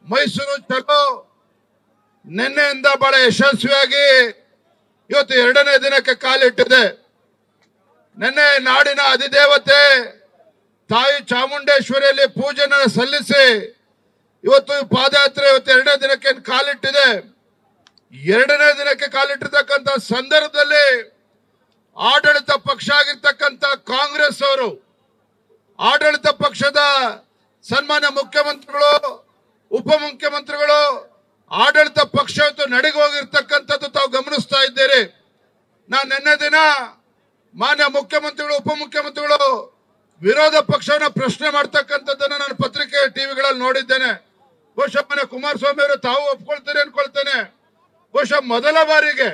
ಮೈಸೂರು ಚಲೋ ನಿನ್ನೆಯಿಂದ ಬಹಳ ಯಶಸ್ವಿಯಾಗಿ ಇವತ್ತು ಎರಡನೇ ದಿನಕ್ಕೆ ಕಾಲಿಟ್ಟಿದೆ ನಿನ್ನೆ ನಾಡಿನ ಅಧಿದೇವತೆ ತಾಯಿ ಚಾಮುಂಡೇಶ್ವರಿಯಲ್ಲಿ ಪೂಜೆನ ಸಲ್ಲಿಸಿ ಇವತ್ತು ಈ ಪಾದಯಾತ್ರೆ ಇವತ್ತು ಎರಡನೇ ದಿನಕ್ಕೆ ಏನ್ ಕಾಲಿಟ್ಟಿದೆ ಎರಡನೇ ದಿನಕ್ಕೆ ಕಾಲಿಟ್ಟಿರ್ತಕ್ಕಂಥ ಸಂದರ್ಭದಲ್ಲಿ ಆಡಳಿತ ಪಕ್ಷ ಆಗಿರ್ತಕ್ಕಂಥ ಕಾಂಗ್ರೆಸ್ ಅವರು ಆಡಳಿತ ಪಕ್ಷದ ಸನ್ಮಾನ್ಯ ಮುಖ್ಯಮಂತ್ರಿಗಳು ಉಪಮುಖ್ಯಮಂತ್ರಿಗಳು ಆಡಳಿತ ಪಕ್ಷ ಇವತ್ತು ನಡೆಗೆ ಹೋಗಿರ್ತಕ್ಕಂಥದ್ದು ತಾವು ಗಮನಿಸ್ತಾ ಇದ್ದೀರಿ ನಾನು ನಿನ್ನೆ ದಿನ ಮಾನ್ಯ ಮುಖ್ಯಮಂತ್ರಿಗಳು ಉಪಮುಖ್ಯಮಂತ್ರಿಗಳು ವಿರೋಧ ಪಕ್ಷವನ್ನ ಪ್ರಶ್ನೆ ಮಾಡ್ತಕ್ಕಂಥದ್ದನ್ನ ನಾನು ಪತ್ರಿಕೆ ಟಿವಿಗಳಲ್ಲಿ ನೋಡಿದ್ದೇನೆ ಬಹುಶಃ ಮಾನ್ಯ ಕುಮಾರಸ್ವಾಮಿ ಅವರು ತಾವು ಒಪ್ಕೊಳ್ತಾರೆ ಅನ್ಕೊಳ್ತೇನೆ ಬಹುಶಃ ಮೊದಲ ಬಾರಿಗೆ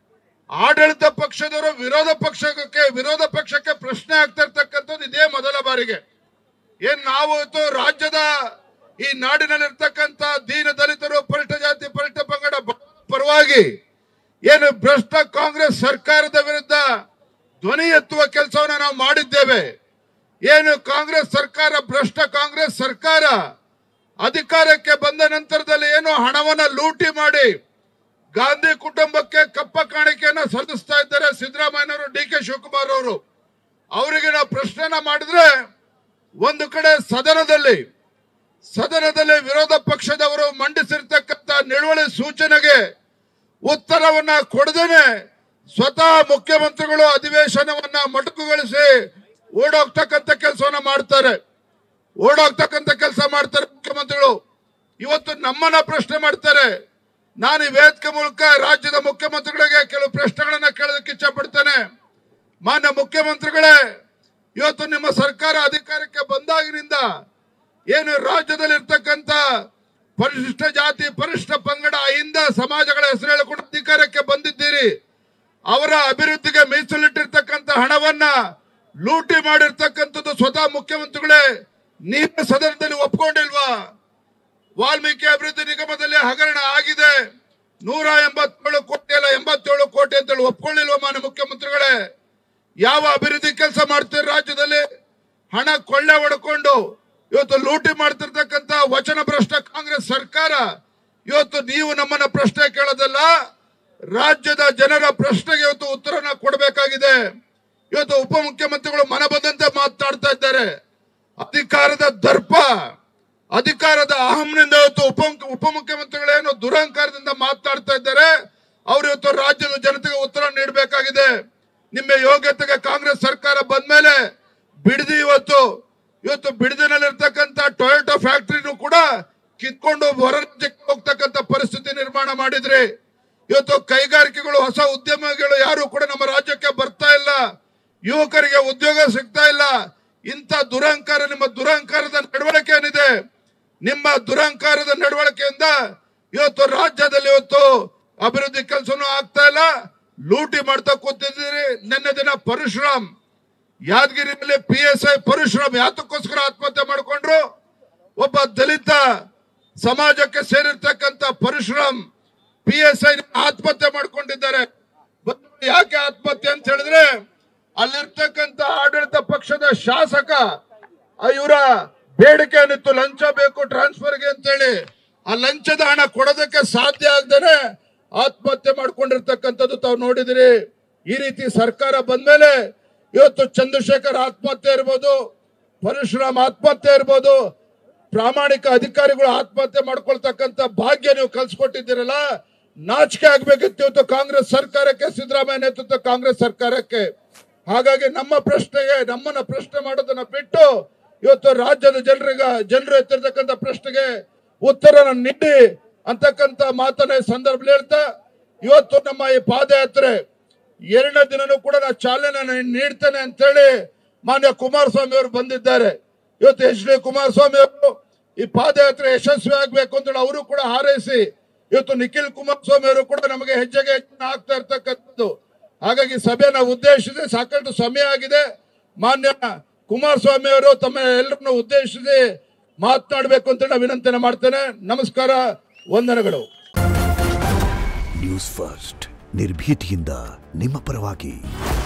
ಆಡಳಿತ ಪಕ್ಷದವರು ವಿರೋಧ ಪಕ್ಷಕ್ಕೆ ವಿರೋಧ ಪಕ್ಷಕ್ಕೆ ಪ್ರಶ್ನೆ ಆಗ್ತಾ ಇರ್ತಕ್ಕಂಥದ್ದು ಇದೇ ಮೊದಲ ಬಾರಿಗೆ ಏನ್ ನಾವು ಇವತ್ತು ರಾಜ್ಯದ ಈ ನಾಡಿನಲ್ಲಿರ್ತಕ್ಕಂಥ ದೀನ ದಲಿತರು ಪರಿಷ್ಠ ಜಾತಿ ಪರಿಷ್ಠ ಪಂಗಡ ಬ- ಪರವಾಗಿ ಏನು ಭ್ರಷ್ಟ ಕಾಂಗ್ರೆಸ್ ಸರ್ಕಾರದ ವಿರುದ್ಧ ಧ್ವನಿ ಎತ್ತುವ ಕೆಲಸವನ್ನು ನಾವು ಮಾಡಿದ್ದೇವೆ ಏನು ಕಾಂಗ್ರೆಸ್ ಸರ್ಕಾರ ಭ್ರಷ್ಟ ಕಾಂಗ್ರೆಸ್ ಸರ್ಕಾರ ಅಧಿಕಾರಕ್ಕೆ ಬಂದ ನಂತರದಲ್ಲಿ ಏನು ಹಣವನ್ನ ಲೂಟಿ ಮಾಡಿ ಗಾಂಧಿ ಕುಟುಂಬಕ್ಕೆ ಕಪ್ಪ ಕಾಣಿಕೆಯನ್ನ ಸಲ್ಲಿಸ್ತಾ ಇದ್ದಾರೆ ಸಿದ್ದರಾಮಯ್ಯನವರು ಡಿ ಕೆ ಶಿವಕುಮಾರ್ ಅವರು ಅವರಿಗೆ ನಾವು ಪ್ರಶ್ನೆನ ಮಾಡಿದ್ರೆ ಒಂದು ಕಡೆ ಸದನದಲ್ಲಿ ಸದನದಲ್ಲಿ ವಿರೋಧ ಪಕ್ಷದವರು ಮಂಡಿಸಿರ್ತಕ್ಕಂಥ ನಿಲುವಳಿ ಸೂಚನೆಗೆ ಉತ್ತರವನ್ನ ಕೊಡದೇನೆ ಸ್ವತಃ ಮುಖ್ಯಮಂತ್ರಿಗಳು ಅಧಿವೇಶನವನ್ನ ಮೊಟಕುಗೊಳಿಸಿ ಓಡೋಗ್ತಕ್ಕಂಥ ಕೆಲಸವನ್ನ ಮಾಡ್ತಾರೆ ಓಡೋಗ್ತಕ್ಕಂಥ ಕೆಲಸ ಮಾಡ್ತಾರೆ ಮುಖ್ಯಮಂತ್ರಿಗಳು ಇವತ್ತು ನಮ್ಮನ್ನ ಪ್ರಶ್ನೆ ಮಾಡ್ತಾರೆ ನಾನು ಈ ವೇದಿಕೆ ಮೂಲಕ ರಾಜ್ಯದ ಮುಖ್ಯಮಂತ್ರಿಗಳಿಗೆ ಕೆಲವು ಪ್ರಶ್ನೆಗಳನ್ನ ಕೇಳೋದಕ್ಕೆ ಇಚ್ಛೆ ಪಡ್ತೇನೆ ಮಾನ್ಯ ಮುಖ್ಯಮಂತ್ರಿಗಳೇ ಇವತ್ತು ನಿಮ್ಮ ಸರ್ಕಾರ ಅಧಿಕಾರಕ್ಕೆ ಬಂದಾಗಿನಿಂದ ಏನು ರಾಜ್ಯದಲ್ಲಿ ಇರ್ತಕ್ಕಂಥ ಪರಿಶಿಷ್ಟ ಜಾತಿ ಪರಿಶಿಷ್ಟ ಪಂಗಡ ಅಹಿಂದ ಸಮಾಜಗಳ ಹೆಸರು ಹೇಳಿಕೊಂಡು ಅಧಿಕಾರಕ್ಕೆ ಬಂದಿದ್ದೀರಿ ಅವರ ಅಭಿವೃದ್ಧಿಗೆ ಮೀಸಲಿಟ್ಟಿರ್ತಕ್ಕಂಥ ಹಣವನ್ನ ಲೂಟಿ ಮಾಡಿರ್ತಕ್ಕಂಥದ್ದು ಸ್ವತಃ ಮುಖ್ಯಮಂತ್ರಿಗಳೇ ನೀವು ಸದನದಲ್ಲಿ ಒಪ್ಕೊಂಡಿಲ್ವಾ ವಾಲ್ಮೀಕಿ ಅಭಿವೃದ್ಧಿ ನಿಗಮದಲ್ಲಿ ಹಗರಣ ಆಗಿದೆ ನೂರ ಎಂಬತ್ತೇಳು ಕೋಟಿ ಅಲ್ಲ ಎಂಬತ್ತೇಳು ಕೋಟಿ ಅಂತೇಳಿ ಒಪ್ಕೊಳ್ಳಿಲ್ವಾ ಮಾನ್ಯ ಮುಖ್ಯಮಂತ್ರಿಗಳೇ ಯಾವ ಅಭಿವೃದ್ಧಿ ಕೆಲಸ ಮಾಡ್ತೀರಿ ರಾಜ್ಯದಲ್ಲಿ ಹಣ ಕೊಳ್ಳೆ ಹೊಡ್ಕೊಂಡು ಇವತ್ತು ಲೂಟಿ ಮಾಡ್ತಿರ್ತಕ್ಕಂಥ ವಚನ ಭ್ರಷ್ಟ ಕಾಂಗ್ರೆಸ್ ಸರ್ಕಾರ ಇವತ್ತು ನೀವು ನಮ್ಮನ್ನ ಪ್ರಶ್ನೆ ಕೇಳೋದಲ್ಲ ರಾಜ್ಯದ ಜನರ ಪ್ರಶ್ನೆಗೆ ಇವತ್ತು ಉತ್ತರನ ಕೊಡಬೇಕಾಗಿದೆ ಇವತ್ತು ಉಪಮುಖ್ಯಮಂತ್ರಿಗಳು ಮನ ಬಂದಂತೆ ಮಾತನಾಡ್ತಾ ಇದ್ದಾರೆ ಅಧಿಕಾರದ ದರ್ಪ ಅಧಿಕಾರದ ಅಹಂನಿಂದ ಇವತ್ತು ಉಪ ಉಪಮುಖ್ಯಮಂತ್ರಿಗಳೇನು ದುರಹಂಕಾರದಿಂದ ಮಾತನಾಡ್ತಾ ಇದ್ದಾರೆ ಅವರು ಇವತ್ತು ರಾಜ್ಯದ ಜನತೆಗೆ ಉತ್ತರ ನೀಡಬೇಕಾಗಿದೆ ನಿಮ್ಮ ಯೋಗ್ಯತೆಗೆ ಕಾಂಗ್ರೆಸ್ ಸರ್ಕಾರ ಬಂದ್ಮೇಲೆ ಬಿಡದಿ ಇವತ್ತು ಇವತ್ತು ಬಿಡದಿನಲ್ಲಿರ್ತಕ್ಕಂಥ ಟೊಯೋಟೋ ಫ್ಯಾಕ್ಟರಿನೂ ಕೂಡ ಕಿತ್ಕೊಂಡು ಹೊರ ರಾಜ್ಯಕ್ಕೆ ಹೋಗ್ತಕ್ಕಂಥ ಪರಿಸ್ಥಿತಿ ನಿರ್ಮಾಣ ಮಾಡಿದ್ರಿ ಇವತ್ತು ಕೈಗಾರಿಕೆಗಳು ಹೊಸ ಉದ್ಯಮಗಳು ಯಾರು ಕೂಡ ನಮ್ಮ ರಾಜ್ಯಕ್ಕೆ ಬರ್ತಾ ಇಲ್ಲ ಯುವಕರಿಗೆ ಉದ್ಯೋಗ ಸಿಗ್ತಾ ಇಲ್ಲ ಇಂಥ ದುರಹಂಕಾರ ನಿಮ್ಮ ದುರಹಂಕಾರದ ನಡವಳಿಕೆ ಏನಿದೆ ನಿಮ್ಮ ದುರಹಂಕಾರದ ನಡವಳಿಕೆಯಿಂದ ಇವತ್ತು ರಾಜ್ಯದಲ್ಲಿ ಇವತ್ತು ಅಭಿವೃದ್ಧಿ ಕೆಲಸನೂ ಆಗ್ತಾ ಇಲ್ಲ ಲೂಟಿ ಮಾಡ್ತಾ ಕೂತಿದ್ದೀರಿ ನಿನ್ನೆ ದಿನ ಪರಶುರಾಮ್ ಯಾದಗಿರಿಯಲ್ಲಿ ಪಿ ಎಸ್ ಐ ಪರಶುರಾಮ್ ಯಾತಕ್ಕೋಸ್ಕರ ಆತ್ಮಹತ್ಯೆ ಮಾಡಿಕೊಂಡ್ರು ಒಬ್ಬ ದಲಿತ ಸಮಾಜಕ್ಕೆ ಸೇರಿರ್ತಕ್ಕಂಥ ಪರಶುರಾಮ್ ಪಿ ಎಸ್ ಐ ಆತ್ಮಹತ್ಯೆ ಮಾಡ್ಕೊಂಡಿದ್ದಾರೆ ಬಂಧುಗಳು, ಯಾಕೆ ಆತ್ಮಹತ್ಯೆ ಅಂತ ಹೇಳಿದ್ರೆ ಅಲ್ಲಿರ್ತಕ್ಕಂಥ ಆಡಳಿತ ಪಕ್ಷದ ಶಾಸಕ ಇವರ ಬೇಡಿಕೆ ಏನಿತ್ತು ಲಂಚ ಬೇಕು ಟ್ರಾನ್ಸ್ಫರ್ಗೆ ಅಂತೇಳಿ ಆ ಲಂಚದ ಹಣ ಕೊಡೋದಕ್ಕೆ ಸಾಧ್ಯ ಆಗದೇನೆ ಆತ್ಮಹತ್ಯೆ ಮಾಡ್ಕೊಂಡಿರ್ತಕ್ಕಂಥದ್ದು ತಾವು ನೋಡಿದಿರಿ ಈ ರೀತಿ ಸರ್ಕಾರ ಬಂದ್ಮೇಲೆ ಇವತ್ತು ಚಂದ್ರಶೇಖರ್ ಆತ್ಮಹತ್ಯೆ ಇರ್ಬೋದು ಪರಶುರಾಮ್ ಆತ್ಮಹತ್ಯೆ ಇರ್ಬೋದು ಪ್ರಾಮಾಣಿಕ ಅಧಿಕಾರಿಗಳು ಆತ್ಮಹತ್ಯೆ ಮಾಡ್ಕೊಳ್ತಕ್ಕಂಥ ಭಾಗ್ಯ ನೀವು ಕಲ್ಸ್ಕೊಟ್ಟಿದ್ದೀರಲ್ಲ ನಾಚಿಕೆ ಆಗ್ಬೇಕಿತ್ತು ಇವತ್ತು ಕಾಂಗ್ರೆಸ್ ಸರ್ಕಾರಕ್ಕೆ ಸಿದ್ದರಾಮಯ್ಯ ನೇತೃತ್ವ ಕಾಂಗ್ರೆಸ್ ಸರ್ಕಾರಕ್ಕೆ ಹಾಗಾಗಿ ನಮ್ಮ ಪ್ರಶ್ನೆಗೆ ನಮ್ಮನ್ನ ಪ್ರಶ್ನೆ ಮಾಡೋದನ್ನ ಬಿಟ್ಟು ಇವತ್ತು ರಾಜ್ಯದ ಜನರಿಗ ಜನರು ಎತ್ತಿರ್ತಕ್ಕಂಥ ಪ್ರಶ್ನೆಗೆ ಉತ್ತರನ ನೀಡಿ ಅಂತಕ್ಕಂಥ ಮಾತನ್ನ ಈ ಸಂದರ್ಭದಲ್ಲಿ ಹೇಳ್ತಾ ಇವತ್ತು ನಮ್ಮ ಈ ಪಾದಯಾತ್ರೆ ಎರಡನೇ ದಿನನೂ ಕೂಡ ನಾ ಚಾಲನೆ ನೀಡ್ತೇನೆ ಅಂತೇಳಿ ಮಾನ್ಯ ಕುಮಾರಸ್ವಾಮಿ ಅವರು ಬಂದಿದ್ದಾರೆ ಇವತ್ತು ಎಚ್ ಡಿ ಕುಮಾರಸ್ವಾಮಿ ಅವರು ಈ ಪಾದಯಾತ್ರೆ ಯಶಸ್ವಿ ಆಗ್ಬೇಕು ಅಂತೇಳಿ ಅವರು ಕೂಡ ಹಾರೈಸಿ ಇವತ್ತು ನಿಖಿಲ್ ಕುಮಾರಸ್ವಾಮಿ ಅವರು ಕೂಡ ನಮಗೆ ಹೆಜ್ಜೆಗೆ ಹೆಜ್ಜೆ ಆಗ್ತಾ ಇರ್ತಕ್ಕಂಥದ್ದು ಹಾಗಾಗಿ ಸಭೆಯನ್ನ ಉದ್ದೇಶಿಸಿ ಸಾಕಷ್ಟು ಸಮಯ ಆಗಿದೆ ಮಾನ್ಯ ಕುಮಾರಸ್ವಾಮಿ ಅವರು ತಮ್ಮ ಎಲ್ಲರನ್ನು ಉದ್ದೇಶಿಸಿ ಮಾತನಾಡಬೇಕು ಅಂತ ನಾನು ವಿನಂತಿನ ಮಾಡ್ತೇನೆ ನಮಸ್ಕಾರ ವಂದನೆಗಳು ನ್ಯೂಸ್ ಫಸ್ಟ್ ನಿರ್ಭೀತಿಯಿಂದ ನಿಮ್ಮ ಪರವಾಗಿ